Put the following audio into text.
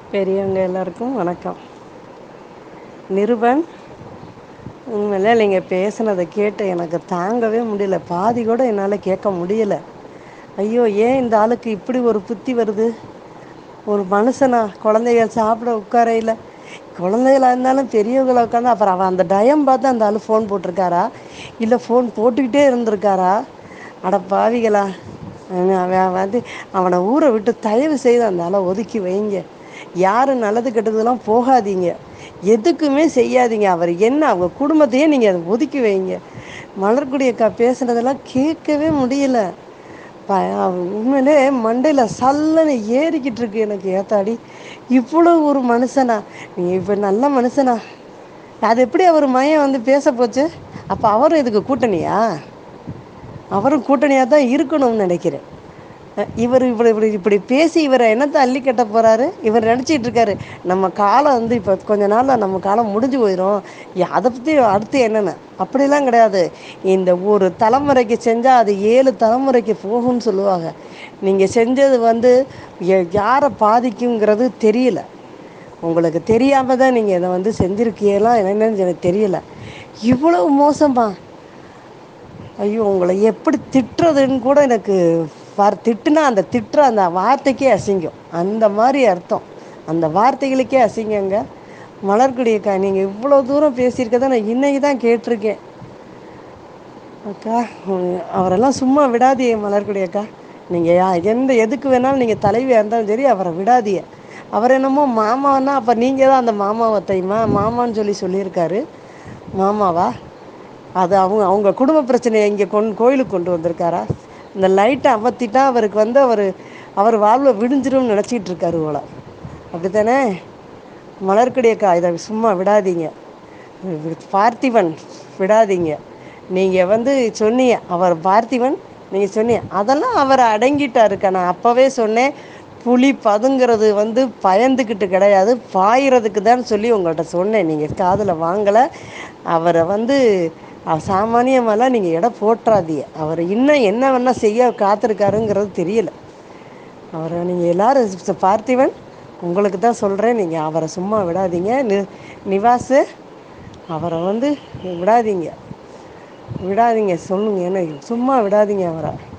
பெரியவங்க எல்லாருக்கும் வணக்கம் நிருபன் உண்மையிலே நீங்க பேசுனத கேட்டு எனக்கு தாங்கவே முடியல பாதி கூட என்னால கேட்க முடியல ஐயோ ஏன் இந்த ஆளுக்கு இப்படி ஒரு புத்தி வருது ஒரு மனுஷனா குழந்தைக சாப்பிட உட்காரையில குழந்தைகளா இருந்தாலும் பெரியவங்களா உட்காந்தா அப்புறம் அவன் அந்த டயம் பார்த்து அந்த ஆளு ஃபோன் போட்டிருக்காரா இல்லை ஃபோன் போட்டுக்கிட்டே இருந்திருக்காரா அட பாவிகளா அவன் வந்து அவனை ஊரை விட்டு தயவு செய்து அந்த ஆளை ஒதுக்கி வைங்க யாரும் நல்லது கெட்டதுலாம் போகாதீங்க எதுக்குமே செய்யாதீங்க அவர் என்ன அவங்க குடும்பத்தையே நீங்கள் அதை ஒதுக்கி வைங்க மலர்கொடி அக்கா பேசுனதெல்லாம் கேட்கவே முடியல ப உண்மையிலே மண்டையில் சல்லுன்னு ஏறிக்கிட்டு இருக்கு எனக்கு ஏத்தாடி இவ்வளோ ஒரு மனுஷனா நீ இப்போ நல்ல மனுஷனா அது எப்படி அவர் மையம் வந்து பேச போச்சு அப்போ அவரும் இதுக்கு கூட்டணியா அவரும் கூட்டணியாக தான் இருக்கணும்னு நினைக்கிறேன் இவர் இப்படி இப்படி இப்படி பேசி இவரை என்னத்தை அள்ளி கட்ட போகிறாரு இவர் நினச்சிட்டு இருக்காரு நம்ம காலம் வந்து இப்போ கொஞ்ச நாளில் நம்ம காலம் முடிஞ்சு போயிடும் அதை பற்றி அடுத்து என்னென்ன அப்படிலாம் கிடையாது இந்த ஒரு தலைமுறைக்கு செஞ்சால் அது ஏழு தலைமுறைக்கு போகும்னு சொல்லுவாங்க நீங்கள் செஞ்சது வந்து ய- யாரை பாதிக்குங்கிறது தெரியல உங்களுக்கு தெரியாமல் தான் நீங்கள் இதை வந்து செஞ்சுருக்கீங்களா என்னன்னு எனக்கு தெரியல இவ்வளவு மோசமா ஐயோ உங்களை எப்படி திட்டுறதுன்னு கூட எனக்கு வார் திட்டுனா அந்த திட்டுற அந்த வார்த்தைக்கே அசிங்கம் அந்த மாதிரி அர்த்தம் அந்த வார்த்தைகளுக்கே அசிங்கங்க மலர்கொடி அக்கா நீங்கள் இவ்வளோ தூரம் பேசியிருக்கதை நான் இன்னைக்கு தான் கேட்டிருக்கேன் அக்கா உம், அவரெல்லாம் சும்மா விடாதீங்க மலர்கொடி அக்கா நீங்கள் யா எந்த எதுக்கு வேணாலும் நீங்கள் தலைவியாக இருந்தாலும் சரி அவரை விடாதீங்க அவர் என்னமோ மாமான்னா அப்போ நீங்கள் தான் அந்த மாமாவை தெரியுமா மாமான்னு சொல்லி சொல்லியிருக்காரு மாமாவா அது அவங்க அவங்க குடும்ப பிரச்சனையை இங்கே கொண்டு கோயிலுக்கு கொண்டு வந்திருக்காரா இந்த லைட்டை அமர்த்திட்டா அவருக்கு வந்து அவர் அவர் வாழ்வை விடிஞ்சிரும்னு நினச்சிக்கிட்டு இருக்காரு போல அப்படித்தானே மலர்கடியக்கா இதை சும்மா விடாதீங்க பார்த்திபன் விடாதீங்க நீங்கள் வந்து சொன்னீங்க அவர் பார்த்திபன் நீங்கள் சொன்னீங்க அதெல்லாம் அவர் அடங்கிட்டாருக்கா நான் அப்போவே சொன்னேன் புலி பதுங்கிறது வந்து பயந்துக்கிட்டு கிடையாது பாயிறதுக்கு தான் சொல்லி உங்கள்கிட்ட சொன்னேன் நீங்கள் காதில் வாங்கலை அவரை வந்து அஹ், சாமானியமாலாம் நீங்கள் இடம் போட்டுறாதீங்க அவர் இன்னும் என்ன வேணால் செய்ய காத்திருக்காருங்கிறது தெரியல அவரை நீங்கள் எல்லாரும் ச- பார்த்திபன் உங்களுக்கு தான் சொல்கிறேன் நீங்கள் அவரை சும்மா விடாதீங்க நி நிவாஸு அவரை வந்து விடாதீங்க விடாதீங்க சொல்லுங்க என்ன சும்மா விடாதீங்க அவரை